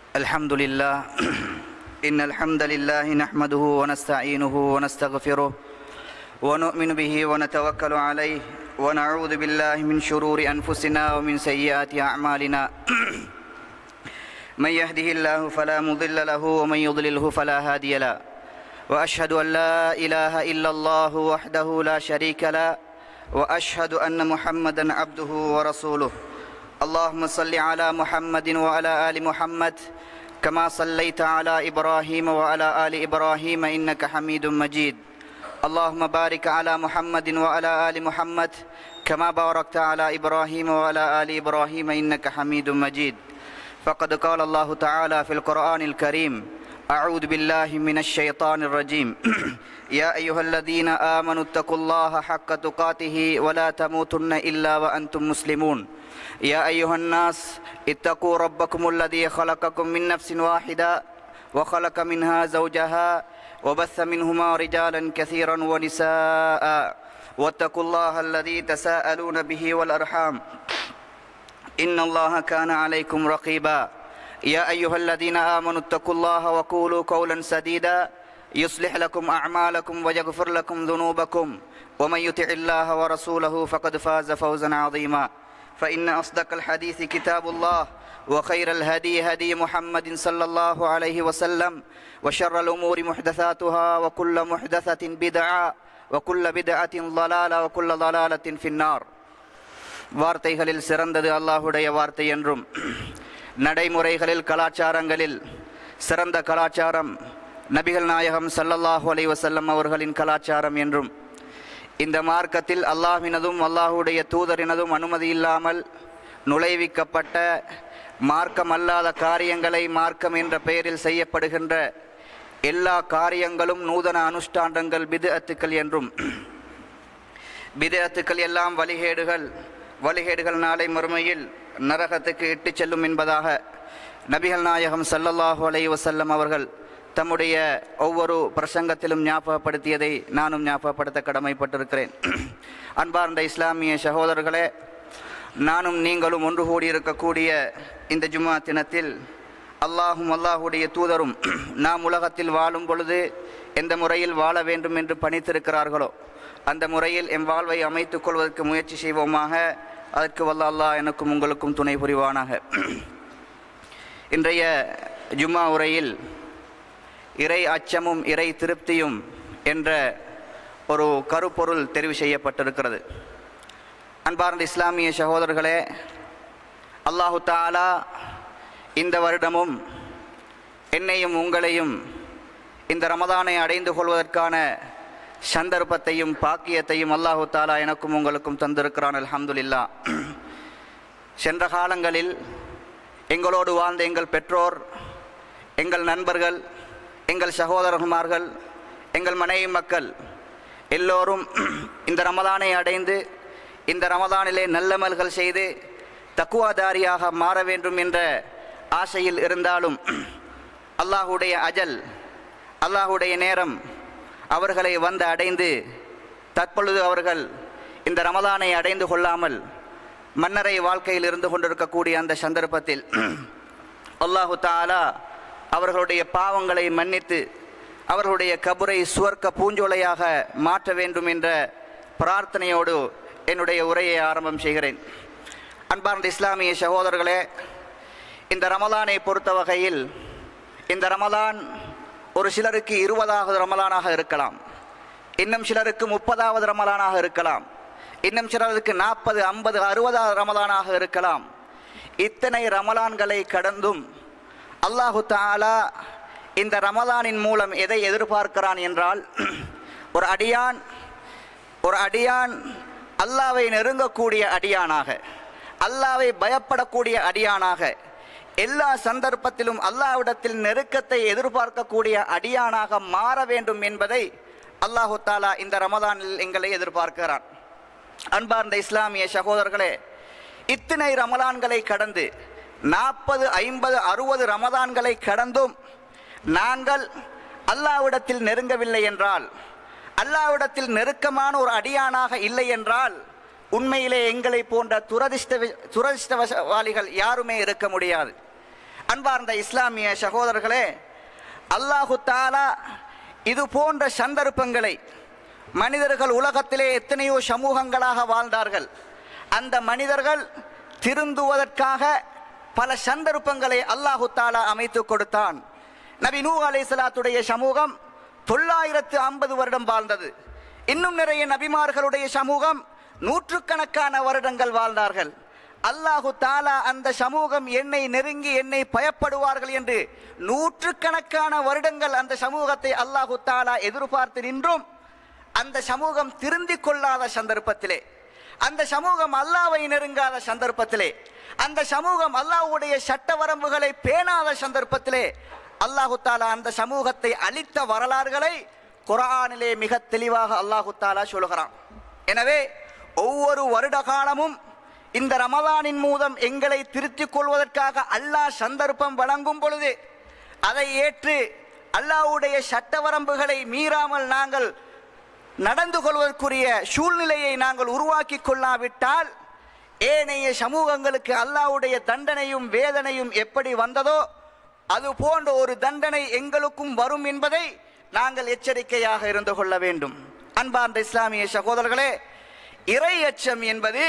الحمد لله إن الحمد لله نحمده ونستعينه ونستغفره ونؤمن به ونتوكل عليه ونعوذ بالله من شرور أنفسنا ومن سيئات أعمالنا من يهده الله فلا مضل له ومن يضلله فلا هادي له وأشهد أن لا إله إلا الله وحده لا شريك له وأشهد أن محمدا عبده ورسوله اللهم صل على محمد وعلى آل محمد كما صليت على إبراهيم وعلى آل إبراهيم إنك حميد مجيد اللهم بارك على محمد وعلى آل محمد كما باركت على إبراهيم وعلى آل إبراهيم إنك حميد مجيد فقد قال الله تعالى في القرآن الكريم أعوذ بالله من الشيطان الرجيم يا أيها الذين آمنوا اتقوا الله حق تقاته ولا تموتن إلا وأنتم مسلمون يا أيها الناس اتقوا ربكم الذي خلقكم من نفس واحدة وخلق منها زوجها وبث منهما رجالا كثيرا ونساء واتقوا الله الذي تساءلون به والأرحام إن الله كان عليكم رقيبا يا أيها الذين آمنوا اتقوا الله وقولوا قولا سديدا يصلح لكم أعمالكم ويغفر لكم ذنوبكم ومن يطع الله ورسوله فقد فاز فوزا عظيما فإن أصدق الحديث كتاب الله وخير الهدي هدي محمد صلى الله عليه وسلم وشر الأمور محدثاتها وكل محدثة بدعة وكل بدعة ضلالة وكل ضلالة في النار வார்த்தைகளில் சிறந்தது அல்லாஹுடைய வார்த்தை என்றும் நடைமுறைகளில் கலாச்சாரங்களில் சிறந்த கலாச்சாரம் நபிகள் நாயகம் சல்லல்லாஹு அலை வசல்லம் அவர்களின் கலாச்சாரம் என்றும் இந்த மார்க்கத்தில் அல்லாஹினதும் அல்லாஹுடைய தூதரினதும் அனுமதி இல்லாமல் நுழைவிக்கப்பட்ட மார்க்கம் அல்லாத காரியங்களை மார்க்கம் என்ற பெயரில் செய்யப்படுகின்ற எல்லா காரியங்களும் நூதன அனுஷ்டானங்கள் பிது அத்துக்கள் என்றும் பிதத்துக்கள் எல்லாம் வழிகேடுகள் வழிகேடுகள் நாளை மறுமையில் நரகத்துக்கு இட்டுச் செல்லும் என்பதாக நபிகள் நாயகம் சல்லல்லாஹு அலை வசல்லம் அவர்கள் தம்முடைய ஒவ்வொரு பிரசங்கத்திலும் ஞாபகப்படுத்தியதை நானும் ஞாபகப்படுத்த கடமைப்பட்டிருக்கிறேன் அன்பார்ந்த இஸ்லாமிய சகோதரர்களே நானும் நீங்களும் ஒன்று கூடியிருக்கக்கூடிய இந்த ஜும்மா தினத்தில் அல்லாஹும் அல்லாஹுடைய தூதரும் நாம் உலகத்தில் வாழும் பொழுது எந்த முறையில் வாழ வேண்டும் என்று பணித்திருக்கிறார்களோ அந்த முறையில் எம் வாழ்வை அமைத்துக் கொள்வதற்கு முயற்சி செய்வோமாக அதற்கு வல்ல அல்லாஹ் எனக்கும் உங்களுக்கும் துணை புரிவானாக இன்றைய ஜும்மா உரையில் இறை அச்சமும் இறை திருப்தியும் என்ற ஒரு கருப்பொருள் தெரிவு செய்யப்பட்டிருக்கிறது அன்பார்ந்த இஸ்லாமிய சகோதரர்களே அல்லாஹு தாலா இந்த வருடமும் என்னையும் உங்களையும் இந்த ரமதானை அடைந்து கொள்வதற்கான சந்தர்ப்பத்தையும் பாக்கியத்தையும் அல்லாஹு தாலா எனக்கும் உங்களுக்கும் தந்திருக்கிறான் அல்ஹம்துலில்லா சென்ற காலங்களில் எங்களோடு வாழ்ந்த எங்கள் பெற்றோர் எங்கள் நண்பர்கள் எங்கள் சகோதரகுமார்கள் எங்கள் மனைவி மக்கள் எல்லோரும் இந்த ரமதானை அடைந்து இந்த ரமதானிலே நல்லமல்கள் செய்து தக்குவாதாரியாக மாற வேண்டும் என்ற ஆசையில் இருந்தாலும் அல்லாஹுடைய அஜல் அல்லாஹுடைய நேரம் அவர்களை வந்து அடைந்து தற்பொழுது அவர்கள் இந்த ரமதானை அடைந்து கொள்ளாமல் மன்னரை வாழ்க்கையில் இருந்து கொண்டிருக்கக்கூடிய அந்த சந்தர்ப்பத்தில் அல்லாஹு தாலா அவர்களுடைய பாவங்களை மன்னித்து அவர்களுடைய கபுரை சுவர்க்க பூஞ்சோலையாக மாற்ற வேண்டும் என்ற பிரார்த்தனையோடு என்னுடைய உரையை ஆரம்பம் செய்கிறேன் அன்பார்ந்த இஸ்லாமிய சகோதரர்களே இந்த ரமலானை பொறுத்த வகையில் இந்த ரமலான் ஒரு சிலருக்கு இருபதாவது ரமலானாக இருக்கலாம் இன்னும் சிலருக்கு முப்பதாவது ரமலானாக இருக்கலாம் இன்னும் சிலருக்கு நாற்பது ஐம்பது அறுபதாவது ரமலானாக இருக்கலாம் இத்தனை ரமலான்களை கடந்தும் அல்லாஹு தாலா இந்த ரமலானின் மூலம் எதை எதிர்பார்க்கிறான் என்றால் ஒரு அடியான் ஒரு அடியான் அல்லாவை நெருங்கக்கூடிய அடியானாக அல்லாவை பயப்படக்கூடிய அடியானாக எல்லா சந்தர்ப்பத்திலும் அல்லாவிடத்தில் நெருக்கத்தை எதிர்பார்க்கக்கூடிய அடியானாக மாற வேண்டும் என்பதை அல்லாஹு தாலா இந்த ரமதானில் எங்களை எதிர்பார்க்கிறான் அன்பார்ந்த இஸ்லாமிய சகோதரர்களே இத்தனை ரமலான்களை கடந்து நாற்பது ஐம்பது அறுபது ரமதான்களை கடந்தும் நாங்கள் அல்லாவிடத்தில் நெருங்கவில்லை என்றால் அல்லாவிடத்தில் நெருக்கமான ஒரு அடியானாக இல்லை என்றால் உண்மையிலே எங்களை போன்ற துரதிஷ்ட துரதிஷ்டவசவாளிகள் யாருமே இருக்க முடியாது அன்பார்ந்த இஸ்லாமிய சகோதரர்களே அல்லாஹு தாலா இது போன்ற சந்தர்ப்பங்களை மனிதர்கள் உலகத்திலே எத்தனையோ சமூகங்களாக வாழ்ந்தார்கள் அந்த மனிதர்கள் திருந்துவதற்காக பல சந்தர்ப்பங்களை அல்லாஹு தாலா அமைத்து கொடுத்தான் நபி நூ அலைஹிஸ்ஸலாத்துடைய சமூகம் தொள்ளாயிரத்து ஐம்பது வருடம் வாழ்ந்தது இன்னும் நிறைய நபிமார்களுடைய சமூகம் நூற்றுக்கணக்கான வருடங்கள் வாழ்ந்தார்கள் அல்லாஹு தாலா அந்த சமூகம் என்னை நெருங்கி என்னை பயப்படுவார்கள் என்று நூற்றுக்கணக்கான வருடங்கள் அந்த சமூகத்தை அல்லாஹு தாலா எதிர்பார்த்து நின்றும் அந்த சமூகம் திருந்திக் கொள்ளாத சந்தர்ப்பத்திலே அந்த சமூகம் அல்லாவை நெருங்காத சந்தர்ப்பத்திலே அந்த சமூகம் அல்லாஹ்வுடைய சட்ட வரம்புகளை பேணாத சந்தர்ப்பத்திலே அல்லாஹு தாலா அந்த சமூகத்தை அழித்த வரலாறுகளை குர்ஆனிலே மிக தெளிவாக அல்லாஹு தாலா சொல்கிறான் எனவே ஒவ்வொரு வருட காலமும் இந்த ரமதானின் மூலம் எங்களை திருத்திக் கொள்வதற்காக அல்லாஹ் சந்தர்ப்பம் வழங்கும் பொழுது அதை ஏற்று அல்லாஹ்வுடைய சட்ட வரம்புகளை மீறாமல் நாங்கள் நடந்து கொள்வதற்குரிய சூழ்நிலையை நாங்கள் உருவாக்கி கொள்ளாவிட்டால் ஏனைய சமூகங்களுக்கு அல்லாஹ்வுடைய தண்டனையும் வேதனையும் எப்படி வந்ததோ அது போன்ற ஒரு தண்டனை எங்களுக்கும் வரும் என்பதை நாங்கள் எச்சரிக்கையாக இருந்து கொள்ள வேண்டும் அன்பார்ந்த இஸ்லாமிய சகோதரர்களே இறை அச்சம் என்பது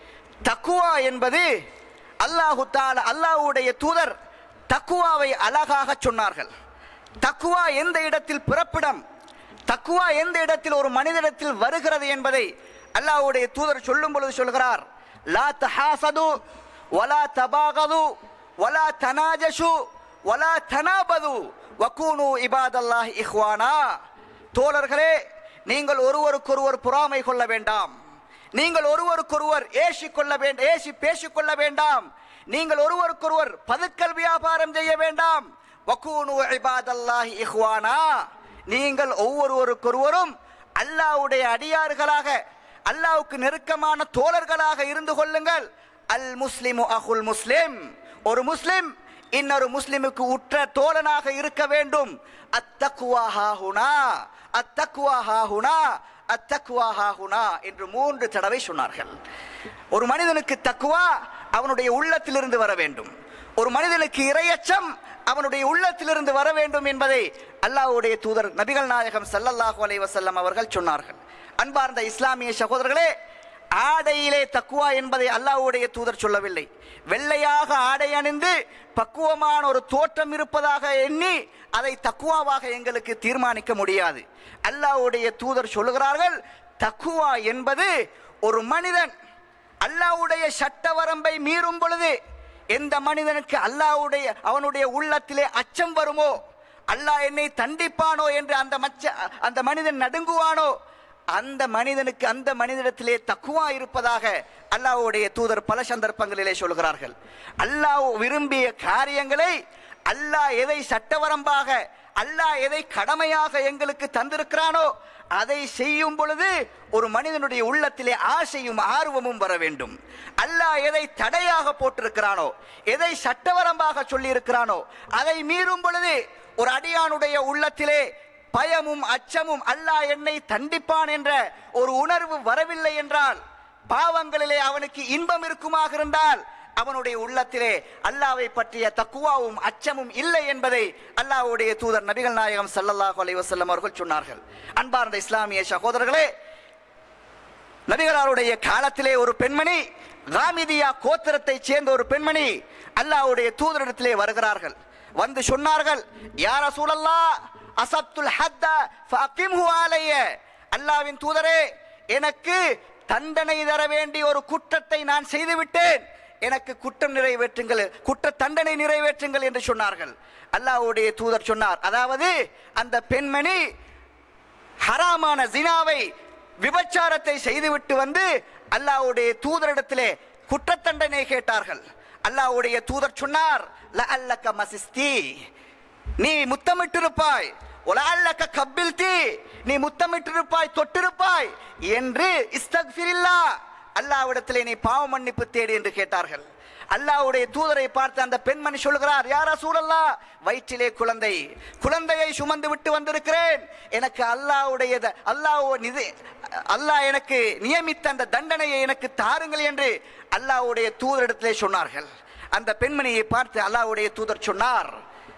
தக்குவா என்பது அல்லாஹு தால அல்லாஹ்வுடைய தூதர் தக்குவாவை அழகாக சொன்னார்கள் தக்குவா எந்த இடத்தில் பிறப்பிடம் தக்குவா எந்த இடத்தில் ஒரு மனிதனிடத்தில் வருகிறது என்பதை அல்லாஹ்வுடைய தூதர் சொல்லும் பொழுது சொல்கிறார் லா தஹாசது வலா தபாகது வலா தனாஜஷு வலா தனாபது வக்கூனு இபாதல்லாஹ் இஹ்வானா தோழர்களே நீங்கள் ஒருவருக்கொருவர் பொறாமை கொள்ள வேண்டாம் நீங்கள் ஒருவருக்கொருவர் ஏசி கொள்ள வேண்டாம் ஏசி பேசிக்கொள்ள வேண்டாம் நீங்கள் ஒருவருக்கொருவர் பதுக்கல் வியாபாரம் செய்ய வேண்டாம் வக்கூனு இபாதல்லாஹி இஹ்வானா நீங்கள் ஒவ்வொருவருக்கொருவரும் அல்லாஹ்வுடைய அடியார்களாக அல்லாஹ்வுக்கு நெருக்கமான தோழர்களாக இருந்து கொள்ளுங்கள் அல் முஸ்லிமு அஹுல் முஸ்லிம் ஒரு முஸ்லிம் இன்னொரு முஸ்லிமுக்கு உற்ற தோழனாக இருக்க வேண்டும் அத்தக்குவா ஹாஹுனா அத்தக்குவா ஹாஹுனா அத்தக்குவா ஹாஹுனா என்று மூன்று தடவை சொன்னார்கள் ஒரு மனிதனுக்கு தக்குவா அவனுடைய உள்ளத்திலிருந்து வர வேண்டும் ஒரு மனிதனுக்கு இரையச்சம் அவனுடைய உள்ளத்திலிருந்து வர வேண்டும் என்பதை அல்லாஹ்வுடைய தூதர் நபிகள் நாயகம் ஸல்லல்லாஹு அலைஹி வஸல்லம் அவர்கள் சொன்னார்கள் அன்பார்ந்த இஸ்லாமிய சகோதரர்களே ஆடையிலே தக்குவா என்பதை அல்லாஹ்வுடைய தூதர் சொல்லவில்லை வெள்ளையாக ஆடை அணிந்து பக்குவமான ஒரு தோற்றம் இருப்பதாக எண்ணி அதை தக்குவாவாக எங்களுக்கு தீர்மானிக்க முடியாது அல்லாஹ்வுடைய தூதர் சொல்லுகிறார்கள் தக்குவா என்பது ஒரு மனிதன் அல்லாஹ்வுடைய சட்ட வரம்பை மீறும் பொழுது எந்த மனிதனுக்கு அல்லாஹ்வுடைய அவனுடைய உள்ளத்திலே அச்சம் வருமோ அல்லாஹ் என்னை தண்டிப்பானோ என்று அந்த மச்ச அந்த மனிதன் நடுங்குவானோ அந்த மனிதனுக்கு அந்த மனிதனிடத்திலே தக்குவா இருப்பதாக அல்லாஹ்வுடைய தூதர் பல சந்தர்ப்பங்களிலே சொல்கிறார்கள் அல்லாஹ் விரும்பிய காரியங்களை அல்லாஹ் எதை சட்டவரம்பாக அல்லாஹ் எதை கடமையாக எங்களுக்கு தந்திருக்கிறானோ அதை செய்யும் பொழுது ஒரு மனிதனுடைய உள்ளத்திலே ஆசையும் ஆர்வமும் வர வேண்டும் அல்லாஹ் எதை தடையாக போட்டிருக்கிறானோ எதை சட்டவரம்பாக சொல்லி இருக்கிறானோ அதை மீறும் பொழுது ஒரு அடியானுடைய உள்ளத்திலே பயமும் அச்சமும் அல்லாஹ் என்னை தண்டிப்பான் என்ற ஒரு உணர்வு வரவில்லை என்றால் பாவங்களிலே அவனுக்கு இன்பம் இருக்குமாக இருந்தால் அவனுடைய உள்ளத்திலே அல்லாவை பற்றிய தக்குவாவும் அச்சமும் இல்லை என்பதை அல்லாஹ்வுடைய தூதர் நபிகள் நாயகம் ஸல்லல்லாஹு அலைஹி வஸல்லம் அவர்கள் சொன்னார்கள் அன்பார்ந்த இஸ்லாமிய சகோதரர்களே நபிகளாருடைய காலத்திலே ஒரு பெண்மணி காமிதியா கோத்திரத்தை சேர்ந்த ஒரு பெண்மணி அல்லாஹ்வுடைய தூதரிடத்திலே வருகிறார்கள் வந்து சொன்னார்கள் யார சூழல்லா அசப்துல் ஹத்த ஃபஅகிம்ஹு அலைய அல்லாஹ்வின் தூதரே எனக்கு தண்டனை தர வேண்டிய ஒரு குற்றத்தை நான் செய்துவிட்டேன் எனக்கு குற்றம் நிறைவேற்றுங்கள் குற்ற தண்டனை நிறைவேற்றுங்கள் என்று சொன்னார்கள் அல்லாஹ்வுடைய தூதர் சொன்னார் அதாவது அந்த பெண்மணி ஹராமான ஜினாவை விபச்சாரத்தை செய்துவிட்டு வந்து அல்லாஹ்வுடைய தூதரிடத்திலே குற்றத்தண்டனை கேட்டார்கள் அல்லாஹ்வுடைய தூதர் சொன்னார் லஅல்லக மசிஸ்தி நீ முத்தமிட்டிருப்பாய் ஒலஅல்லக கப்பில்தி நீ முத்தமிட்டிருப்பாய் தொட்டிருப்பாய் என்று இஸ்தக்ஃபிரில்லா அல்லாஹ்விடத்திலே நீ பாவ மன்னிப்பு தேடு என்று கேட்டார்கள் அல்லாஹ்வுடைய தூதரை பார்த்து அந்த பெண்மணி சொல்கிறார் யாரா சூழல்லா வயிற்றிலே குழந்தை குழந்தையை சுமந்து விட்டு வந்திருக்கிறேன் எனக்கு அல்லாஹ்வுடைய த- அல்லாஹ் நிதி அல்லாஹ் எனக்கு நியமித்த அந்த தண்டனையை எனக்கு தாருங்கள் என்று அல்லாஹ்வுடைய தூதரிடத்திலே சொன்னார்கள் அந்த பெண்மணியை பார்த்து அல்லாஹ்வுடைய தூதர் சொன்னார்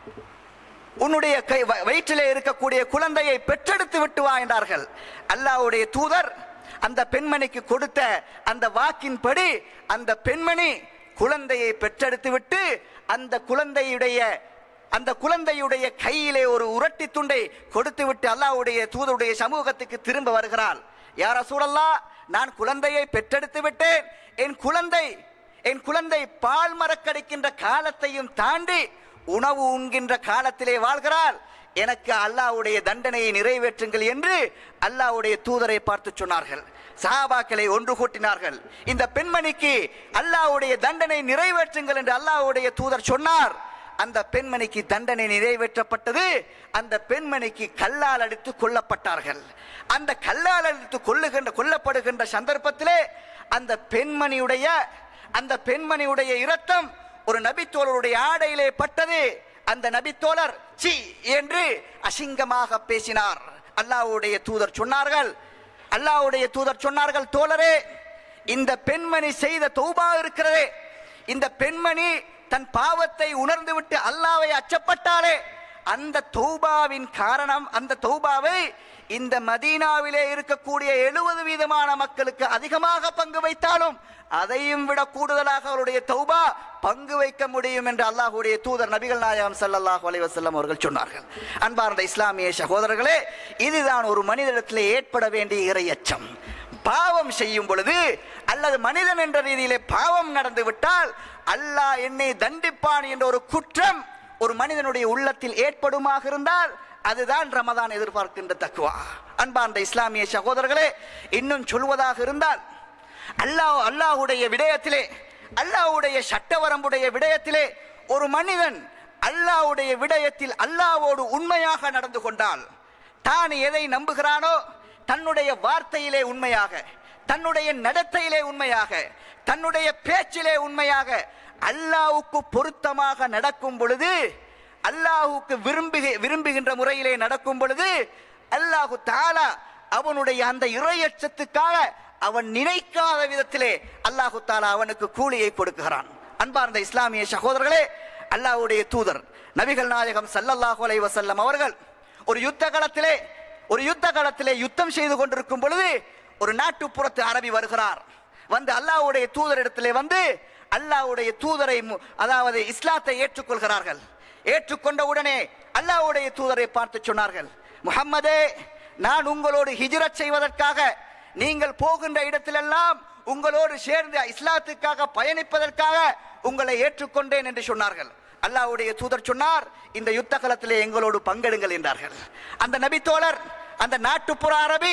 உன்னுடைய கை வ- வயிற்றிலே இருக்கக்கூடிய குழந்தையை பெற்றெடுத்து விட்டு வா என்றார்கள் அல்லாஹ்வுடைய தூதர் அந்த பெண்மணிக்கு கொடுத்த அந்த வாக்கின்படி அந்த பெண்மணி குழந்தையை பெற்றெடுத்து விட்டு அந்த குழந்தையுடைய அந்த குழந்தையுடைய கையிலே ஒரு உரட்டி துண்டை கொடுத்து விட்டு அல்லாஹ்வுடைய தூதருடைய சமூகத்துக்கு திரும்ப வருகிறாள் யார சூழல்லா நான் குழந்தையை பெற்றெடுத்து விட்டேன் என் குழந்தை என் குழந்தை பால் மறக்கடிக்கின்ற காலத்தையும் தாண்டி உணவு உண்கின்ற காலத்திலே வாழ்கிறாள் எனக்கு அல்லாஹ்வுடைய தண்டனையை நிறைவேற்றுங்கள் என்று அல்லாஹ்வுடைய தூதரை பார்த்து சொன்னார்கள் சஹாபாக்களை ஒன்று கூட்டினார்கள் இந்த பெண்மணிக்கு அல்லாஹ்வுடைய தண்டனை நிறைவேற்றுங்கள் என்று அல்லாஹ்வுடைய தூதர் சொன்னார் அந்த பெண்மணிக்கு தண்டனை நிறைவேற்றப்பட்டது அந்த பெண்மணிக்கு கல்லால் அடித்து கொல்லப்பட்டார்கள் அந்த கல்லால் அடித்து கொல்லுகின்ற கொல்லப்படுகின்ற சந்தர்ப்பத்திலே அந்த பெண்மணியுடைய அந்த பெண்மணியுடைய இரத்தம் ஒரு நபித்தோழருடைய ஆடையிலே பட்டது அந்த நபித்தோழர் சி என்று அசிங்கமாக பேசினார் அல்லாஹ்வுடைய தூதர் சொன்னார்கள் அல்லாஹ்வுடைய தூதர் சொன்னார்கள் தோழரே இந்த பெண்மணி செய்த தௌபா இருக்கிறதே இந்த பெண்மணி தன் பாவத்தை உணர்ந்து விட்டு அல்லாவை அச்சப்பட்டாலே அந்த தௌபாவின் காரணம் அந்த தௌபாவை இந்த மதீனாவிலே இருக்கக்கூடிய எழுபது வீதமான மக்களுக்கு அதிகமாக பங்கு வைத்தாலும் அதையும் விட கூடுதலாக அவருடைய தௌபா பங்கு வைக்க முடியும் என்று அல்லாஹ்வுடைய தூதர் நபிகள் நாயகம் ஸல்லல்லாஹு அலைஹி வஸல்லம் அவர்கள் சொன்னார்கள் அன்பார்ந்த இஸ்லாமிய சகோதரர்களே இதுதான் ஒரு மனிதனிடத்திலே ஏற்பட வேண்டிய இரையச்சம் பாவம் செய்யும் பொழுது அல்லது மனிதன் என்ற ரீதியிலே பாவம் நடந்து விட்டால் அல்லாஹ் என்னை தண்டிப்பான் என்ற ஒரு குற்றம் ஒரு மனிதனுடைய உள்ளத்தில் ஏற்படுமாக இருந்தால் அதுதான் ரமதான் எதிர்பார்க்கின்ற தக்குவா அன்பார்ந்த இஸ்லாமிய சகோதரர்களே இன்னும் சொல்வதாக இருந்தால் அல்லாஹ் அல்லாஹ்வுடைய விடயத்திலே அல்லாஹ்வுடைய சட்டவரம்புடைய விடயத்திலே ஒரு மனிதன் அல்லாஹ்வுடைய விடயத்தில் அல்லாஹ்வோடு உண்மையாக நடந்து கொண்டால் தான் எதை நம்புகிறானோ தன்னுடைய வார்த்தையிலே உண்மையாக தன்னுடைய நடத்தையிலே உண்மையாக தன்னுடைய பேச்சிலே உண்மையாக அல்லாஹ்வுக்கு பொருத்தமாக நடக்கும் பொழுது அல்லாஹ்வுக்கு விரும்புக விரும்புகின்ற முறையிலே நடக்கும் பொழுது அல்லாஹு தாலா அவனுடைய அந்த இறையச்சத்துக்காக அவன் நினைக்காத விதத்திலே அல்லாஹு தாலா அவனுக்கு கூலியை கொடுக்குகிறான் அன்பார்ந்த இஸ்லாமிய சகோதரர்களே அல்லாஹ்வுடைய தூதர் நபிகள் நாயகம் ஸல்லல்லாஹு அலைஹி வஸல்லம் அவர்கள் ஒரு யுத்த காலத்திலே ஒரு யுத்த காலத்திலே யுத்தம் செய்து கொண்டிருக்கும் பொழுது ஒரு நாட்டுப்புறத்து அரபி வருகிறார் வந்து அல்லாஹ்வுடைய தூதரிடத்திலே வந்து அல்லாஹ்வுடைய தூதரை மு- அதாவது இஸ்லாத்தை ஏற்றுக்கொள்கிறார்கள் ஏற்றுக்கொண்ட உடனே அல்லாஹ்வுடைய தூதரை பார்த்து சொன்னார்கள் முஹம்மதே நான் உங்களோடு ஹிஜ்ரத் செய்வதற்காக நீங்கள் போகின்ற இடத்திலெல்லாம் உங்களோடு சேர்ந்து இஸ்லாத்துக்காக பயணிப்பதற்காக உங்களை ஏற்றுக்கொண்டேன் என்று சொன்னார்கள் அல்லாஹ்வுடைய தூதர் சொன்னார் இந்த யுத்த களத்திலே எங்களோடு பங்கெடுங்கள் என்றார்கள் அந்த நபித்தோழர் அந்த நாட்டுப்புற அரபி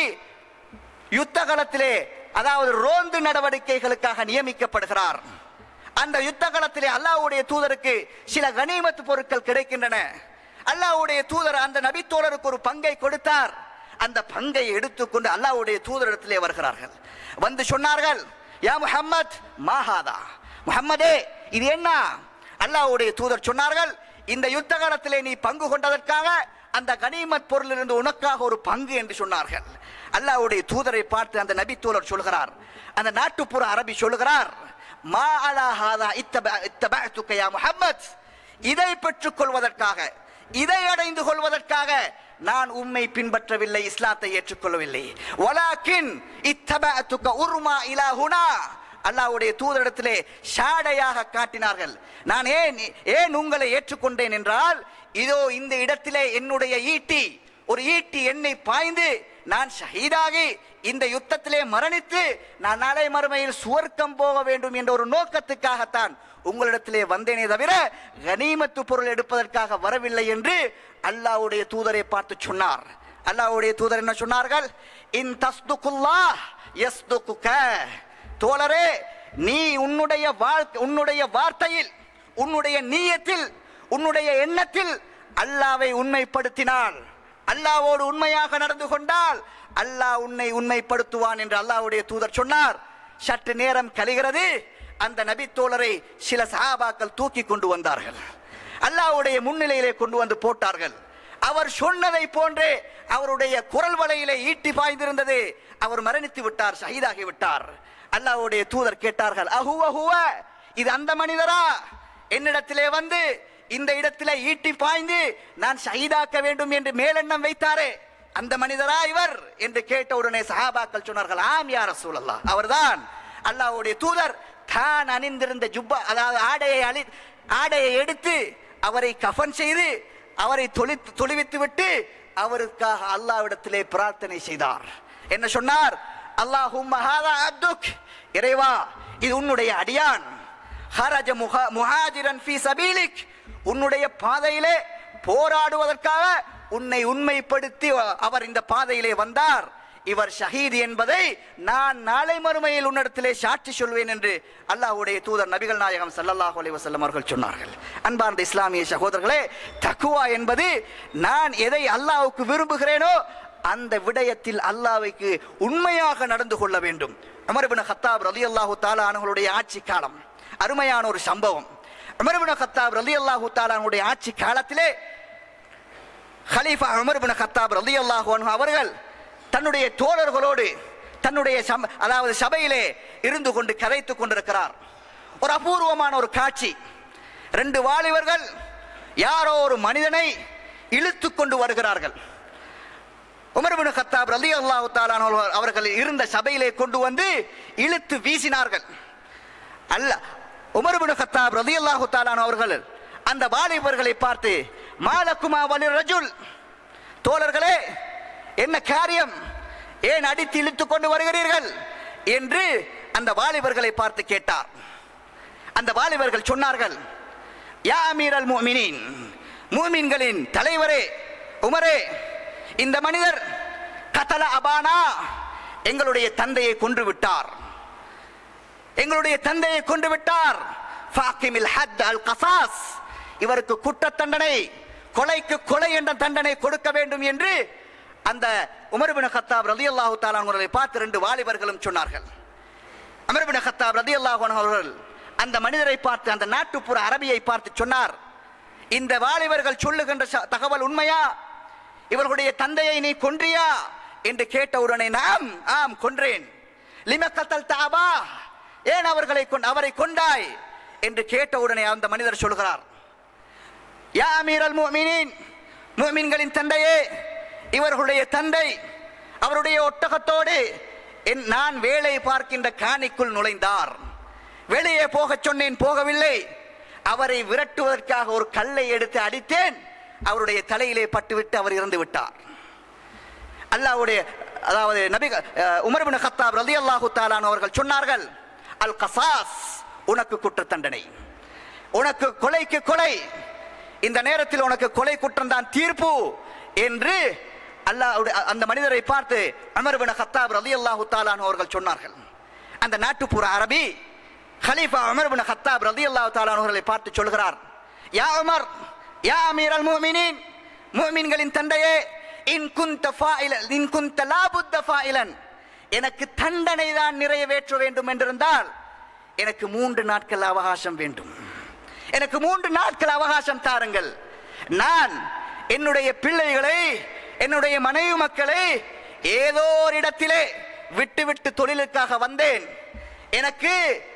யுத்த களத்திலே அதாவது ரோந்து நடவடிக்கைகளுக்காக நியமிக்கப்படுகிறார் அந்த யுத்த களத்திலே அல்லாஹ்வுடைய தூதருக்கு சில கனிமத்து பொருட்கள் கிடைக்கின்றன அல்லாஹ்வுடைய தூதர் அந்த நபித்தோழருக்கு ஒரு பங்கை கொடுத்தார் அந்த பங்கை எடுத்துக்கொண்டு அல்லாஹ்வுடைய தூதரிடத்திலே வருகிறார்கள் வந்து சொன்னார்கள் யா முஹம்மத் மாஹாதா முஹம்மதே இது என்ன அல்லாஹ்வுடைய தூதர் சொன்னார்கள் இந்த யுத்த காலத்திலே நீ பங்கு கொண்டதற்காக அந்த கனிமத் பொருளிலிருந்து உனக்காக ஒரு பங்கு என்று சொன்னார்கள் அல்லாஹ்வுடைய தூதரை பார்த்து அந்த நபி தூதர் சொல்கிறார் அந்த நாட்டுப்புற அரபி சொல்கிறார் மா அலா ஹாதா இத்தப இத்தபஅத்துக யா முஹம்மத் இதை பெற்றுக் கொள்வதற்காக இதை அடைந்து கொள்வதற்காக நான் உம்மை பின்பற்றவில்லை இஸ்லாத்தை ஏற்றுக்கொள்ளவில்லை வலாக்கின் இத்தபஅத்துக உர்மா இலா ஹுனா அல்லாஹ்வுடைய தூதரிடத்திலே ஷாடையாக காட்டினார்கள் நான் ஏன் ஏன் உங்களை ஏற்றுக்கொண்டேன் என்றால் இதோ இந்த இடத்திலே என்னுடைய ஈட்டி ஒரு ஈட்டி என்னை பாய்ந்து நான் ஷஹீதாகி இந்த யுத்தத்திலே மரணித்து நான் நாளை மறுமையில் சுவர்க்கம் போக வேண்டும் என்ற ஒரு நோக்கத்துக்காகத்தான் உங்களிடத்திலே வந்தேனே தவிர கனிமத்து பொருள் எடுப்பதற்காக வரவில்லை என்று அல்லாஹ்வுடைய தூதரை பார்த்து சொன்னார் அல்லாஹ்வுடைய தூதர் என்ன சொன்னார்கள் இன் தஸ்துகுல்லாஹ் யஸ்துகுக தோழரே நீ உன்னுடைய வாழ்க்கை உன்னுடைய வார்த்தையில் உன்னுடைய நீயத்தில் உன்னுடைய எண்ணத்தில் அல்லாவை உண்மைப்படுத்தினால் அல்லாவோடு உண்மையாக நடந்து கொண்டால் அல்லாஹ் உன்னை உண்மைப்படுத்துவான் என்று அல்லாஹ்வுடைய தூதர் சொன்னார் சற்று நேரம் கழிகிறது அந்த நபித்தோழரை சில சஹாபாக்கள் தூக்கி கொண்டு வந்தார்கள் அல்லாஹ்வுடைய முன்னிலையிலே கொண்டு வந்து போட்டார்கள் அவர் சொன்னதை போன்றே அவருடைய குரல் வலையிலே ஈட்டி பாய்ந்திருந்தது அவர் மரணித்து விட்டார் ஷஹீதாகி விட்டார் அல்லாஹ்வுடைய தூதர் கேட்டார்கள் அஹுவ ஹுவ இது அந்த மனிதரா என்னிடத்திலே வந்து இந்த இடத்திலே ஈட்டி பாய்ந்து நான் ஷஹீதாக்க வேண்டும் என்று மேலெண்ணம் வைத்தாரே அந்த மனிதரா இவர் என்று கேட்ட உடனே சஹாபாக்கள் சொன்னார்கள் ஆம் யார் ரசூலல்லாஹ் அவர்தான் அல்லாஹ்வுடைய தூதர் தான் அணிந்திருந்த ஜுப்பா அதாவது ஆடையை அழி ஆடையை எடுத்து அவரை கஃன் செய்து அவரை தொழி தொழுவித்து விட்டு அவருக்காக அல்லாஹ்விடத்திலே பிரார்த்தனை செய்தார் என்ன சொன்னார் அல்லாஹும் அப்துக் இறைவா இது உன்னுடைய அடியான் ஹரஜ முஹ முஹாஜிரன் ஃபீ சபீலிக் உன்னுடைய பாதையிலே போராடுவதற்காக உன்னை உண்மைப்படுத்தி அவர் இந்த பாதையிலே வந்தார் இவர் ஷஹீத் என்பதை நான் நாளை மறுமையில் உன்னிடத்திலே சாட்சி சொல்வேன் என்று அல்லாஹ்வுடைய தூதர் நபிகள் நாயகம் ஸல்லல்லாஹு அலைஹி வஸல்லம் அவர்கள் சொன்னார்கள் அன்பார்ந்த இஸ்லாமிய சகோதரர்களே தக்குவா என்பது நான் எதை அல்லாஹ்வுக்கு விரும்புகிறேனோ அந்த விடயத்தில் அல்லாஹ்வுக்கு உண்மையாக நடந்து கொள்ள வேண்டும் உமர் இப்னு கத்தாப் ரலியல்லாஹு தஆலா அவர்களுடைய ஆட்சி காலம் அருமையான ஒரு சம்பவம் உமர் இப்னு கத்தாப் ரலியல்லாஹு தஆலா அவர்களுடைய ஆட்சி காலத்திலே ஹலீஃபா உமர் இப்னு கத்தாப் ரலியல்லாஹு அன்ஹு அவர்கள் தன்னுடைய தோழர்களோடு தன்னுடைய சம- அதாவது சபையிலே இருந்து கொண்டு கதைத்துக் கொண்டிருக்கிறார் ஒரு அபூர்வமான ஒரு காட்சி ரெண்டு வாலிபர்கள் யாரோ ஒரு மனிதனை இழுத்து கொண்டு வருகிறார்கள் உமர் பின் கத்தாப் ரலி அல்லாஹு அவர்கள் இருந்த சபையிலே கொண்டு வந்து இழுத்து வீசினார்கள் அல்ல உமர் பின் கத்தாப் ரலி அல்லாஹு அவர்கள் அந்த வாலிபர்களை பார்த்து மாலக்குமா வலி ரஜுல் தோழர்களே என்ன காரியம் ஏன் அடித்து இழுத்து கொண்டு வருகிறீர்கள் என்று அந்த வாலிபர்களை பார்த்து கேட்டார் அந்த வாலிபர்கள் சொன்னார்கள் யா அமீர் அல் முஃமினீன் மூமின்களின் தலைவரே உமரே இந்த மனிதர் கதல அபானா எங்களுடைய தந்தையை கொன்று விட்டார் எங்களுடைய தந்தையை கொண்டு விட்டார் ஃபாக்கிமில் ஹத் அல் கசாஸ் இவருக்கு குற்ற தண்டனை கொலைக்கு கொலை என்ற தண்டனை கொடுக்க வேண்டும் என்று அந்த உமர் பின் கத்தாப் ரலியல்லாஹு தஆலா அவர்களை பார்த்து ரெண்டு வாலிபர்களும் சொன்னார்கள் அமர் பின் கத்தாப் ரலியல்லாஹு அன்ஹு அவர்கள் அந்த மனிதரை பார்த்து அந்த நாட்டுப்புற அரபியை பார்த்து சொன்னார் இந்த வாலிபர்கள் சொல்லுகின்ற ச- தகவல் உண்மையா இவர்களுடைய தந்தையை நீ கொன்றியா என்று கேட்ட உடனே நாம் ஆம் கொன்றேன் லிம கத்தல் தாபா ஏன் அவர்களை கொண்- அவரை கொண்டாய் என்று கேட்ட உடனே அந்த மனிதர் சொல்கிறார் யா அமீரல் முஃமினீன் முஃமின்களின் தந்தையே இவர்களுடைய தந்தை அவருடைய ஒட்டகத்தோடு என் நான் வேலை பார்க்கின்ற காணிக்குள் நுழைந்தார் வெளியே போகச் சொன்னேன் போகவில்லை அவரை விரட்டுவதற்காக ஒரு கல்லை எடுத்து அடித்தேன் அவருடைய தலையிலே பட்டுவிட்டு அவர் இறந்து விட்டார் அல்லாஹ்வுடைய அதாவது நபி அஹ், உமர் பின் கத்தாப் ரலியல்லாஹு தஆலான் அவர்கள் சொன்னார்கள் அல் கசாஸ் உனக்கு குற்ற தண்டனை உனக்கு கொலைக்கு கொலை இந்த நேரத்தில் உனக்கு கொலை குற்றம் தான் தீர்ப்பு என்று அல்லாஹ் அந்த மனிதரை பார்த்து அமர் பின் கத்தாப் ரலியல்லாஹு தஆலான் அவர்கள் சொன்னார்கள் அந்த நாட்டுப்புற அரபி ஹலீஃபா உமர் பின் கத்தாப் ரலியல்லாஹு தஆலான் அவர்களை பார்த்து சொல்கிறார் யா உமர் யா அமீர் அல் முஃமினீன் முஃமின்களின் தந்தையே இன் குந்த ஃபாயிலன் இன் குந்த லா புத்த ஃபாயிலன் எனக்கு தண்டனை தான் நிறைவேற்ற வேண்டும் என்றிருந்தால் எனக்கு மூன்று நாட்கள் அவகாசம் வேண்டும் எனக்கு மூன்று நாட்கள் அவகாசம் தாருங்கள் நான் என்னுடைய பிள்ளைகளை என்னுடைய மனைவி மக்களை ஏதோ ஒரு இடத்திலே விட்டு விட்டு தொழிலுக்காக வந்தேன் எனக்கு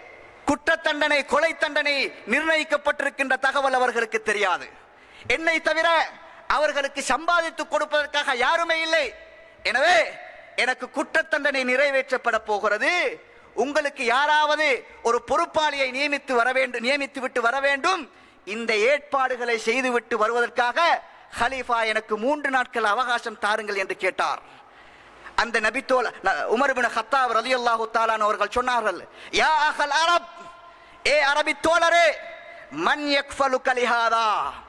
குற்ற தண்டனை கொலை தண்டனை நிர்ணயிக்கப்பட்டிருக்கின்ற தகவல் அவர்களுக்கு தெரியாது என்னை தவிர அவர்களுக்கு சம்பாதித்து கொடுப்பதற்காக யாருமே இல்லை எனவே எனக்கு குற்ற தண்டனை நிறைவேற்றப்பட போகிறது உங்களுக்கு யாராவது ஒரு பொறுப்பாளியை நியமித்து வர வேண்டும் நியமித்து விட்டு வர வேண்டும் இந்த ஏற்பாடுகளை செய்துவிட்டு வருவதற்காக ஹலீஃபா எனக்கு மூன்று நாட்கள் அவகாசம் தாருங்கள் என்று கேட்டார் அந்த நபித்தோல் உமர் பின் ஹத்தாப் ரலியல்லாஹு தாலான் அவர்கள் சொன்னார்கள் யா அஹல் அரப் ஏ அரபி தோழரே மன் யக்ஃபலு கலிஹாதா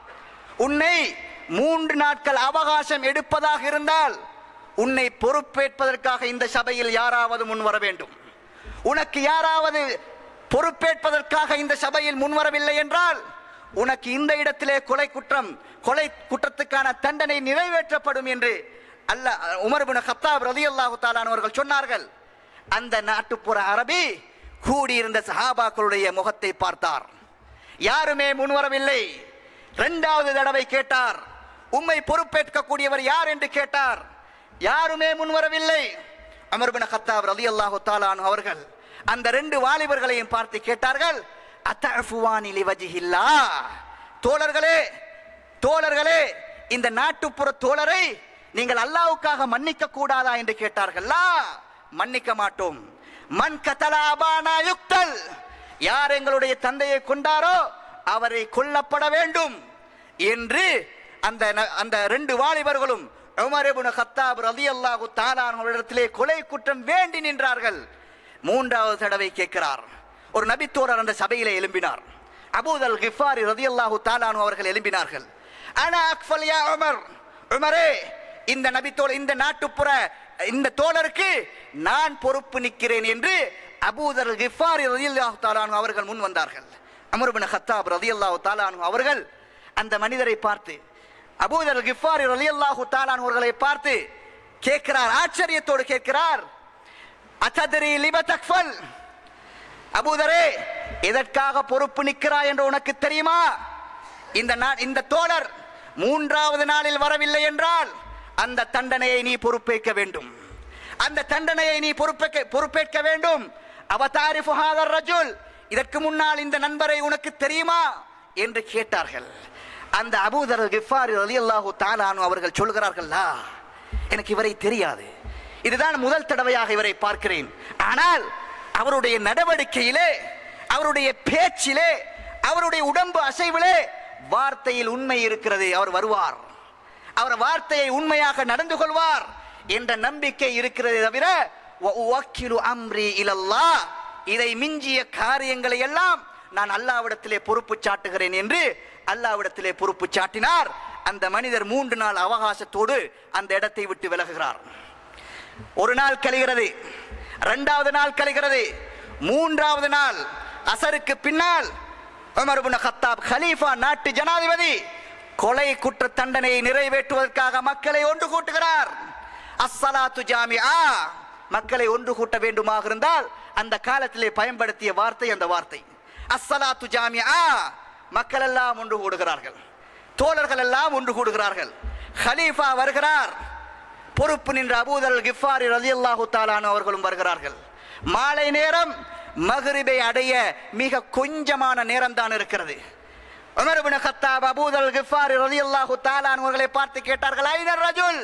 உன்னை மூன்று நாட்கள் அவகாசம் எடுப்பதாக இருந்தால் உன்னை பொறுப்பேற்பதற்காக இந்த சபையில் யாராவது முன் வர வேண்டும் உனக்கு யாராவது பொறுப்பேற்பதற்காக இந்த சபையில் முன்வரவில்லை என்றால் உனக்கு இந்த இடத்திலே கொலை குற்றம் கொலை குற்றத்துக்கான தண்டனை நிறைவேற்றப்படும் என்று அல்ல உமர் பின் கத்தாப் ரலியல்லாஹு தஆலா அவர்கள் சொன்னார்கள் அந்த நாட்டுப்புற அரபி கூடியிருந்த சஹாபாக்களுடைய முகத்தை பார்த்தார் யாருமே முன்வரவில்லை இரண்டாவது தடவை கேட்டார் உம்மை பொறுப்பேற்கக்கூடியவர் யார் என்று கேட்டார் யாருமே முன்வரவில்லை அமர் பின் கத்தாப் ரலியல்லாஹு தஆலா அன்ஹு அவர்கள் அந்த ரெண்டு வாலிபர்களையும் பார்த்து கேட்டார்கள் அத்தஃபுவானி லிவஜிஹில்லா தோழர்களே தோழர்களே இந்த நாட்டுப்புற தோழரை நீங்கள் அல்லாவுக்காக மன்னிக்க கூடாதா என்று கேட்டார்கள் லா மன்னிக்க மாட்டோம் மன் கதலா அபானா யுக்தல் யார் எங்களுடைய தந்தையை கொண்டாரோ அவரை கொல்லப்பட வேண்டும் என்று அந்த ந- அந்த ரெண்டு வாலிபர்களும் உமர் இப்னு கத்தாப் ரலியல்லாஹு தஆலா அவர்களிடத்திலே கொலை குற்றம் வேண்டி நின்றார்கள் மூன்றாவது தடவை கேட்கிறார் ஒரு நபித்தோழர் அந்த சபையிலே எழும்பினார் அபூதல் கிஃபாரி ரதியல்லாஹு தாலானு அவர்கள் எழும்பினார்கள் ஆனா அக்ஃபல் யா உமர் உமரே இந்த நபித்தோழர் இந்த நாட்டுப்புற இந்த தோழருக்கு நான் பொறுப்பு நிற்கிறேன் என்று அபூதர் கிஃபாரி ரதியல்லாஹு தாலானு அவர்கள் முன் வந்தார்கள் அமர் பின் ஹத்தாப் ரதியல்லாஹு தாலானு அவர்கள் அந்த மனிதரை பார்த்து அபூதர் கிஃபாரி ரலியல்லாஹு தாலானு அவர்களை பார்த்து கேட்கிறார் ஆச்சரியத்தோடு கேட்கிறார் அத்ததரி லிப தக்ஃபல் அபூதரே எதற்காக பொறுப்பு நிற்கிறாய் என்று உனக்கு தெரியுமா இந்த நா- இந்த தோழர் மூன்றாவது நாளில் வரவில்லை என்றால் அந்த தண்டனையை நீ பொறுப்பேற்க வேண்டும் அந்த தண்டனையை நீ பொறுப்பேற்க பொறுப்பேற்க வேண்டும் அவதாரிஃபு ஹாதர் ரஜுல் இதற்கு முன்னால் இந்த நண்பரை உனக்கு தெரியுமா என்று கேட்டார்கள் அந்த அபூதர் கிஃபாரி ரலியல்லாஹு தாலானு அவர்கள் சொல்கிறார்கள் "லா, எனக்கு இவரை தெரியாது இதுதான் முதல் தடவையாக இவரை பார்க்கிறேன் ஆனால் அவருடைய நடவடிக்கையிலே அவருடைய பேச்சிலே அவருடைய உடம்பு அசைவிலே வார்த்தையில் உண்மை இருக்கிறது அவர் வருவார் அவர் வார்த்தையை உண்மையாக நடந்து கொள்வார் என்ற நம்பிக்கை இருக்கிறது தவிர வஉவக்கிலு அம்ரி இலல்லாஹ் இதை மிஞ்சிய காரியங்களை எல்லாம் நான் அல்லாவிடத்திலே பொறுப்பு சாட்டுகிறேன் என்று அல்லாவிடத்திலே பொறுப்பு சாட்டினார் அந்த மனிதர் மூன்று நாள் அவகாசத்தோடு அந்த இடத்தை விட்டு விலகுகிறார் ஒரு நாள் கழிகிறது இரண்டாவது நாள் கழிகிறது மூன்றாவது நாள் அசருக்கு பின்னால் உமர் இப்னு கத்தாப் கலீஃபா நாட்டு ஜனாதிபதி கொலை குற்ற தண்டனையை நிறைவேற்றுவதற்காக மக்களை ஒன்று கூட்டுகிறார் அஸ்ஸலாத்து ஜாமிஆ மக்களை ஒன்று கூட்ட வேண்டுமாக இருந்தால் அந்த காலத்திலே பயன்படுத்திய வார்த்தை அந்த வார்த்தை அஸ்ஸலாத்து ஜாமிஆ மக்கள் எல்லாம் ஒன்று கூடுகிறார்கள் தோழர்கள் எல்லாம் ஒன்று கூடுகிறார்கள் ஹலீஃபா வருகிறார் பொறுப்பு நின்ற அபூதல் கிஃபாரி ரலியல்லாஹு தாலானு அவர்களும் வருகிறார்கள் மாலை நேரம் மகரிபை அடைய மிக கொஞ்சமான நேரம் தான் இருக்கிறது உமர் இப்னு கத்தாப் அபூதல் கிஃபாரி ரலியல்லாஹு தாலானு அவர்களை பார்த்து கேட்டார்கள் ஐனர் ரஜுல்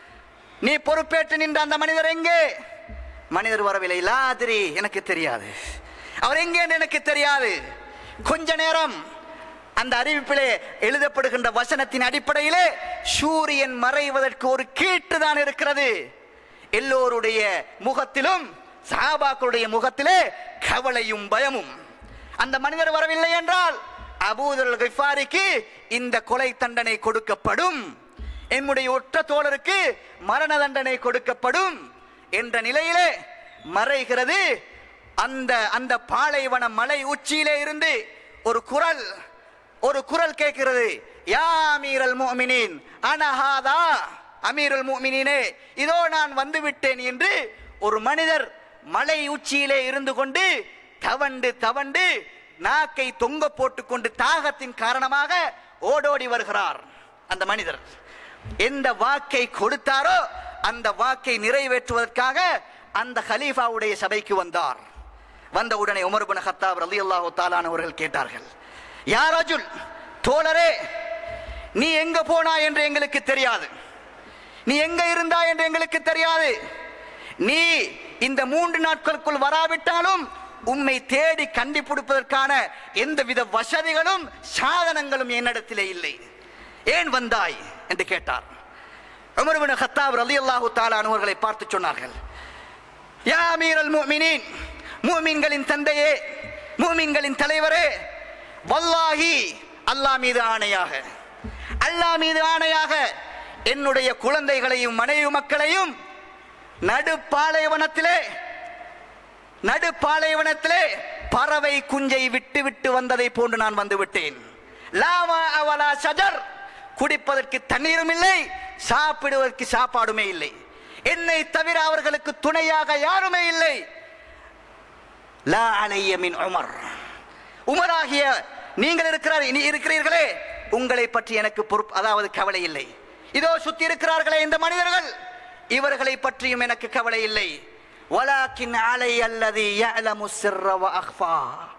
நீ பொறுப்பேற்று நின்ற அந்த மனிதர் எங்கே மனிதர் வரவில்லை லாதிரி எனக்கு தெரியாது அவர் எங்கே என்று எனக்கு தெரியாது கொஞ்ச நேரம் அந்த அறிவிப்பிலே எழுதப்படுகின்ற வசனத்தின் அடிப்படையிலே சூரியன் மறைவதற்கு ஒரு கீட்டு தான் இருக்கிறது எல்லோருடைய முகத்திலும் சஹாபாக்களுடைய முகத்திலே கவலையும் பயமும் அந்த மனிதர் வரவில்லை என்றால் அபூதல் கிஃபாரிக்கு இந்த கொலை தண்டனை கொடுக்கப்படும் என்னுடைய ஒற்ற தோழருக்கு மரண தண்டனை கொடுக்கப்படும் என்ற நிலையிலே மறைகிறது அந்த அந்த பாலைவன மலை உச்சியிலே இருந்து ஒரு குரல் ஒரு குரல் கேட்கிறது யா அமீரல் முஃமினீன் அனஹாதா அமீருல் முஃமினீனே இதோ நான் வந்து விட்டேன் என்று ஒரு மனிதர் மலை உச்சியிலே இருந்து கொண்டு தவண்டு தவண்டு நாக்கை தொங்க போட்டுக்கொண்டு தாகத்தின் காரணமாக ஓடோடி வருகிறார் அந்த மனிதர் எந்த வாக்கை கொடுத்தாரோ அந்த வாக்கை நிறைவேற்றுவதற்காக அந்த ஹலீஃபாவுடைய சபைக்கு வந்தார் வந்த உடனே உமர் பின் ஹத்தாப் ரலியல்லாஹு தாலான் அவர்கள் கேட்டார்கள் யா ரஜுல் தோழரே நீ எங்க போனா என்று எங்களுக்கு தெரியாது நீ எங்க இருந்தா என்று எங்களுக்கு தெரியாது நீ இந்த மூன்று நாட்களுக்குள் வராவிட்டாலும் உம்மை தேடி கண்டுபிடிப்பதற்கான எந்தவித வசதிகளும் சாதனங்களும் என்னிடத்திலே இல்லை ஏன் வந்தாய் என்று கேட்டார் உமர் பின் ஹத்தாப் ரலியல்லாஹு தாலான் அவர்களை பார்த்து சொன்னார்கள் யா அமீரல் முஃமினீன் முஃமின்களின் தந்தையே முஃமின்களின் தலைவரே வல்லாஹி அல்லாஹ் மீது ஆணையாக அல்லாஹ் மீது ஆணையாக என்னுடைய குழந்தைகளையும் மனைவி மக்களையும் நடு பாலைவனத்திலே நடு பாலைவனத்திலே பறவை குஞ்சை விட்டு விட்டு வந்ததை போன்று நான் வந்து விட்டேன் லாமா அவலா சஜர் குடிப்பதற்கு தண்ணீரும் இல்லை சாப்பிடுவதற்கு சாப்பாடுமே இல்லை என்னை தவிர அவர்களுக்கு துணையாக யாருமே இல்லை லா அலைய மின் உமர் உமராகிய நீங்கள் இருக்கிறார் நீ இருக்கிறீர்களே உங்களை பற்றி எனக்கு பொறுப்பு அதாவது கவலை இல்லை இதோ சுத்தி இருக்கிறார்களே இந்த மனிதர்கள் இவர்களை பற்றியும் எனக்கு கவலை இல்லை வலாக்கின் அலை அல்லது யஅலமு சிர்ர வ அக்ஃபா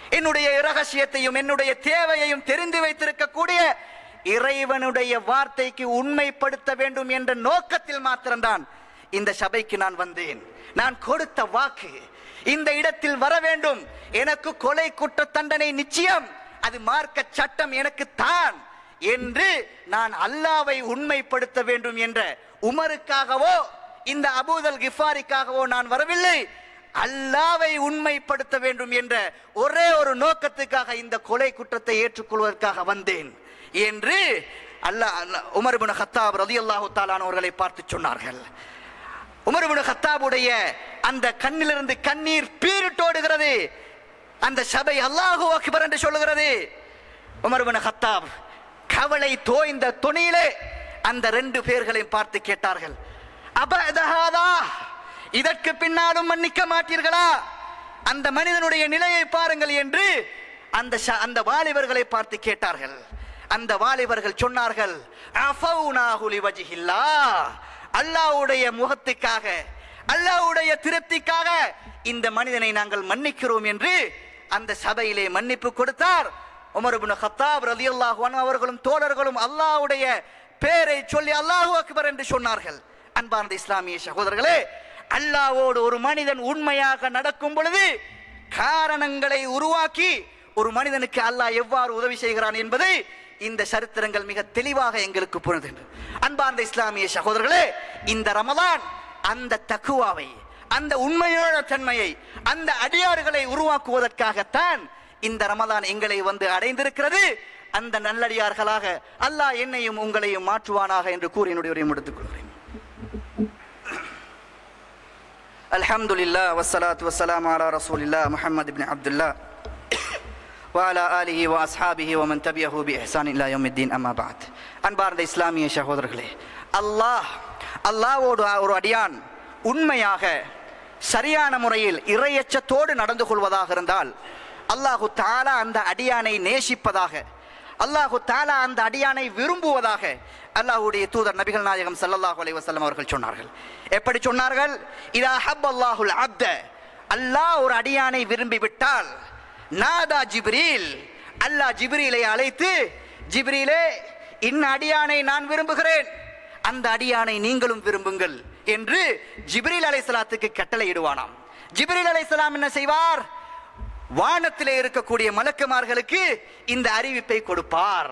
என்னுடைய இரகசியத்தையும் என்னுடைய தேவையையும் தெரிந்து வைத்திருக்கக்கூடிய இறைவனுடைய வார்த்தைக்கு உண்மைப்படுத்த வேண்டும் என்ற நோக்கத்தில் மாத்திரம்தான் இந்த சபைக்கு நான் வந்தேன் நான் கொடுத்த வாக்கு இந்த இடத்தில் வர வேண்டும் எனக்கு கொலை குற்ற தண்டனை நிச்சயம் அது மார்க்க சட்டம் எனக்கு தான் என்று நான் அல்லாவை உண்மைப்படுத்த வேண்டும் என்ற உமருக்காகவோ இந்த அபூதல் கிஃபாரிக்காகவோ நான் வரவில்லை அல்லாவை உண்மைப்படுத்த வேண்டும் என்ற ஒரே ஒரு நோக்கத்துக்காக இந்த கொலை குற்றத்தை ஏற்றுக்கொள்வதற்காக வந்தேன் என்று அல்லாஹ் உமர் பின் ஹத்தாப் ரலியல்லாஹு தாலானவர்களை பார்த்து சொன்னார்கள் உமர் பின் ஹத்தாபுடைய அந்த கண்ணிலிருந்து கண்ணீர் பீரிட்டோடுகிறது அந்த சபை அல்லாஹு அக்பர் என்று சொல்லுகிறது உமர் பின் ஹத்தாப் கவலை தோய்ந்த துணியிலே அந்த ரெண்டு பேர்களையும் பார்த்து கேட்டார்கள் அபதஹாதா இதற்கு பின்னாலும் மன்னிக்க மாட்டீர்களா அந்த மனிதனுடைய நிலையை பாருங்கள் என்று அந்த ச- அந்த வாலிபர்களை பார்த்து கேட்டார்கள் அந்த வாலிபர்கள் சொன்னார்கள் "அஃபௌனாஹு லிவஜ்ஹில்லா." அல்லாஹ்வுடைய முகத்துக்காக அல்லாஹ்வுடைய திருப்திக்காக இந்த மனிதனை நாங்கள் மன்னிக்கிறோம் என்று அந்த சபையிலே மன்னிப்பு கொடுத்தார் உமர் இப்னு கத்தாப் ரலியல்லாஹு அன்ஹு அவர்களும் தோழர்களும் அல்லாஹ்வுடைய பேரை சொல்லி அல்லாஹு அக்பர் என்று சொன்னார்கள் அன்பார்ந்த இஸ்லாமிய சகோதரர்களே அல்லாஹ்வோடு ஒரு மனிதன் உண்மையாக நடக்கும் பொழுது காரணங்களை உருவாக்கி ஒரு மனிதனுக்கு அல்லாஹ் எவ்வாறு உதவி செய்கிறான் என்பதை இந்த சரித்திரங்கள் மிக தெளிவாக எங்களுக்கு புரிந்துகின்றன அன்பார்ந்த இஸ்லாமிய சகோதரர்களே இந்த ரமதான் அந்த தக்குவாவை அந்த உண்மையான தன்மையை அந்த அடியார்களை உருவாக்குவதற்காகத்தான் இந்த ரமதான் எங்களை வந்து அடைந்திருக்கிறது அந்த நல்லடியார்களாக அல்லாஹ் என்னையும் உங்களையும் மாற்றுவானாக என்று கூறி என்னுடைய உரையை முடித்துக் கொள்கிறேன் அல்ஹம்துலில்லாஹ் வஸ்ஸலாத்து வஸ்ஸலாமு அலா ரசூலில்லாஹ் முஹம்மது இப்னு அப்துல்லாஹ் وعلى آله وأصحابه ومن تبعه بإحسان إلى يوم الدين أما بعد அன்பார்ந்த இஸ்லாமிய சகோதரர்களே அல்லாஹ் அல்லாஹ்வோடு ஒரு அடியான் உண்மையாக சரியான முறையில் இறையச்சத்தோடு நடந்து கொள்வதாக இருந்தால் அல்லாஹு தாலா அந்த அடியானை நேசிப்பதாக அல்லாஹு தாலா அந்த அடியானை விரும்புவதாக அல்லாஹ்வுடைய தூதர் நபிகள் நாயகம் ஸல்லல்லாஹு அலைஹி வஸல்லம் அவர்கள் சொன்னார்கள் எப்படி சொன்னார்கள் இதா ஹப் அல்லாஹுல் அப்த அல்லாஹ் ஒரு அடியானை விரும்பி விட்டால் நாதா ஜிப்ரீல் அல்லாஹ் ஜிப்ரீலை அழைத்து ஜிப்ரீலே இன்ன அடியானை நான் விரும்புகிறேன் அந்த அடியானை நீங்களும் விரும்புங்கள் என்று ஜிப்ரீல் அலைஹிஸ்ஸலாத்துக்கு கட்டளையிடுவானாம் ஜிப்ரீல் அலைஹிஸ்ஸலாம் என்ன செய்வார் வானத்திலே இருக்கக்கூடிய மலக்குமார்களுக்கு இந்த அறிவிப்பை கொடுப்பார்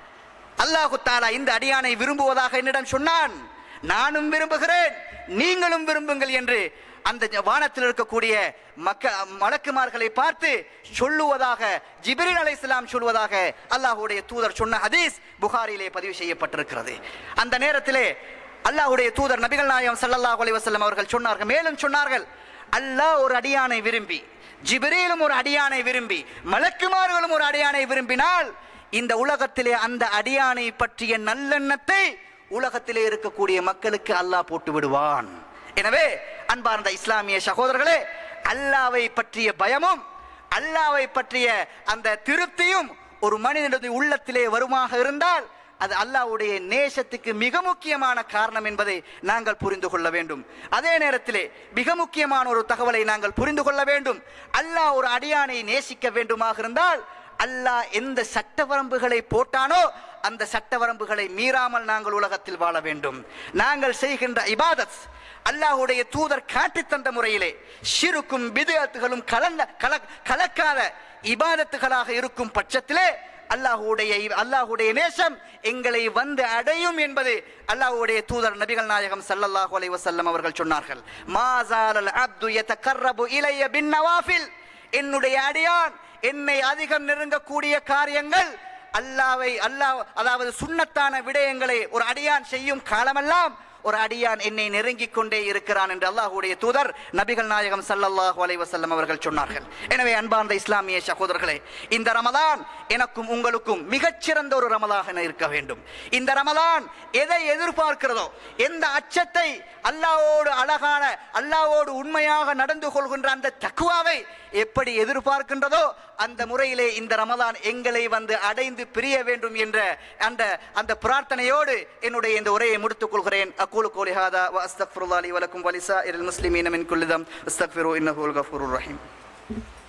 அல்லாஹு தாலா இந்த அடியானை விரும்புவதாக என்னிடம் சொன்னான் நானும் விரும்புகிறேன் நீங்களும் விரும்புங்கள் என்று அந்த ஜ- வானத்தில் இருக்கக்கூடிய மக்க மலக்குமார்களை பார்த்து சொல்லுவதாக ஜிப்ரீல் அலைஹிஸ்ஸலாம் சொல்வதாக அல்லாஹ்வுடைய தூதர் சொன்ன ஹதீஸ் புகாரிலே பதிவு செய்யப்பட்டிருக்கிறது அந்த நேரத்திலே அல்லாஹ்வுடைய தூதர் நபிகள் நாயகம் ஸல்லல்லாஹு அலைஹி வஸல்லம் அவர்கள் சொன்னார்கள் மேலும் சொன்னார்கள் அல்லாஹ் ஒரு அடியானை விரும்பி ஜிப்ரீலும் ஒரு அடியானை விரும்பி மலக்குமார்களும் ஒரு அடியானை விரும்பினால் இந்த உலகத்திலே அந்த அடியானை பற்றிய நல்லெண்ணத்தை உலகத்திலே இருக்கக்கூடிய மக்களுக்கு அல்லாஹ் போட்டு விடுவான் எனவே அன்பார்ந்த இஸ்லாமிய சகோதரர்களே அல்லாவை பற்றிய பயமும் அல்லாவை பற்றிய அந்த திருப்தியும் ஒரு மனிதனுடைய உள்ளத்திலே வருமாக இருந்தால் அது அல்லாஹ்வுடைய நேசத்துக்கு மிக முக்கியமான காரணம் என்பதை நாங்கள் புரிந்து கொள்ள வேண்டும் அதே நேரத்திலே மிக முக்கியமான ஒரு தகவலை நாங்கள் புரிந்து கொள்ள வேண்டும் அல்லாஹ் ஒரு அடியானை நேசிக்க வேண்டுமாக இருந்தால் அல்லாஹ் எந்த சட்ட வரம்புகளை போட்டானோ அந்த சட்ட வரம்புகளை மீறாமல் நாங்கள் உலகத்தில் வாழ வேண்டும் நாங்கள் செய்கின்ற இபாதத் அல்லாஹ்வுடைய தூதர் காட்டித் தந்த முறையிலே ஷிருக்கும் பிதுஅத்துகளும் கலந்த கல கலக்காத இபாதத்துகளாக இருக்கும் பட்சத்திலே அல்லாஹ்வுடைய அல்லாஹ்வுடைய நேசம் எங்களை வந்து அடையும் என்பது அல்லாஹ்வுடைய தூதர் நபிகள் நாயகம் ஸல்லல்லாஹு அலைஹி வஸல்லம் அவர்கள் சொன்னார்கள் மாசாலல் அப்து யதகர்ரபு இலைய பின் நவாஃபில் என்னுடைய அடியான் என்னை அதிகம் நெருங்கக்கூடிய காரியங்கள் அல்லாவை அல்லாஹ் அதாவது சுன்னத்தான விடயங்களை ஒரு அடியான் செய்யும் காலமெல்லாம் ஒரு அடியான் என்னை நெருங்கிக் கொண்டே இருக்கிறான் என்று அல்லாஹ்வுடைய தூதர் நபிகள் நாயகம் ஸல்லல்லாஹு அலைஹி வஸல்லம் அவர்கள் சொன்னார்கள் எனவே அன்பார்ந்த இஸ்லாமிய சகோதரர்களே இந்த ரமலான் எனக்கும் உங்களுக்கும் மிகச்சிறந்த ஒரு ரமலாக இருக்க வேண்டும் இந்த ரமலான் எதை எதிர்பார்க்கிறதோ எந்த அச்சத்தை அல்லாஹ்வோடு அழகான அல்லாஹ்வோடு உண்மையாக நடந்து கொள்கின்ற அந்த தக்குவாவை எப்படி எதிர்பார்க்கின்றதோ அந்த முறையிலே இந்த ரமலான் எங்களை வந்து அடைந்து பிரிய வேண்டும் என்ற அந்த அந்த பிரார்த்தனையோடு என்னுடைய இந்த உரையை முடித்துக் கொள்கிறேன் அக்கூலு கோலி ஹாதா வ அஸ்தக்ஃபிருல்லாஹி வலக்கும் வலிசா இல் முஸ்லிமீன மின் குல்லிதம் அஸ்தக்ஃபிரு இன்னஹுல் கஃபூருர் ரஹீம்